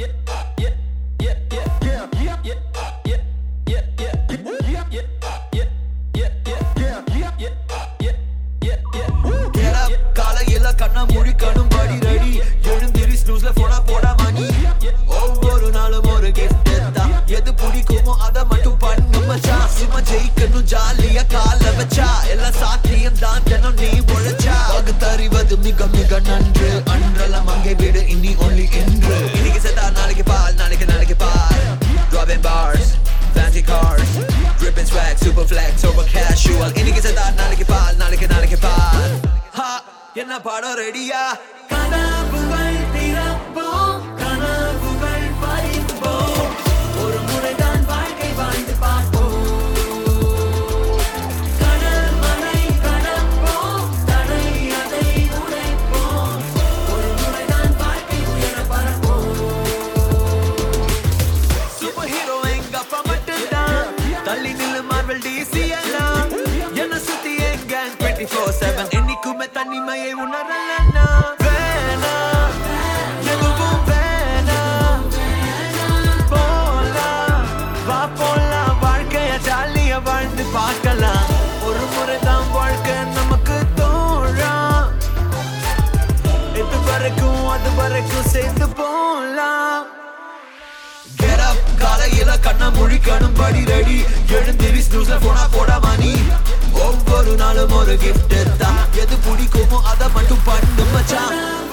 Get up, காலையில கண்ணை முழிக்கணும் படி ரெடி எழுந்திரி ஸ்னூஸ்ல போடா போடா மணி ஒவ்வொரு நாளும் ஒரு gift தான் எது பிடிக்குமோ அதை மட்டும் பண்ணு மச்சான் சும்மா ஜெயிக்கணும் ஜாலியா கால வச்சா எல்லாம் சாத்தியம் தான் தினம் நீ உழைச்சா பகுத்தறிவது மிக மிக நன்று அன்றெல்லாம் அங்கே விடு இனி ஒன்லி என்று இன்னைக்கு செத்தா நாளைக்கு பால் நாளைக்கு நாளைக்கு பால் Dropping bars fancy cars dripping swag super flex over casual இன்னைக்கு செத்தா நாளைக்கு பால் நாளைக்கு நாளைக்கு பால் ஹா என்ன பாடம் ரெடியா கனவுகள் திறப்போம் கனவுகள் பறிப்போம் ஒரு முறைதான் வாழ்க்கை வாழ்ந்து பார்ப்போம் கடல் மலை கடப்போம் தடை அதை உடைப்போம் ஒரு முறைதான் வாழ்க்கை உயர பறப்போம் சூப்பர் ஹீரோ எங்க அப்பா மட்டும்தான் தள்ளி நில்லு மார்வல் டிசி எல்லாம் என்ன சுத்தி எங்க 24/7 என்னைக்குமே தனிமையை உணரலன்னா வேணாம் எதுவும் வேணாம் போலாம் வா போலாம் வாழ்க்கைய ஜாலியா வாழ்ந்து பார்க்கலாம் ஒரு முறை தான் வாழ்க்கை நமக்கு தோழா இது வரைக்கும் அது வரைக்கும் சேர்ந்து போலாம் Get up, காலையில கண்ண முழிக்கணும் படி ரெடி எழுந்திரி ஸ்னூஸ்ல போனா போட மணி ஒவ்வொரு நாளும் ஒரு gift தான் எது பிடிக்குமோ அதை மட்டும் பண்ணு மச்சான்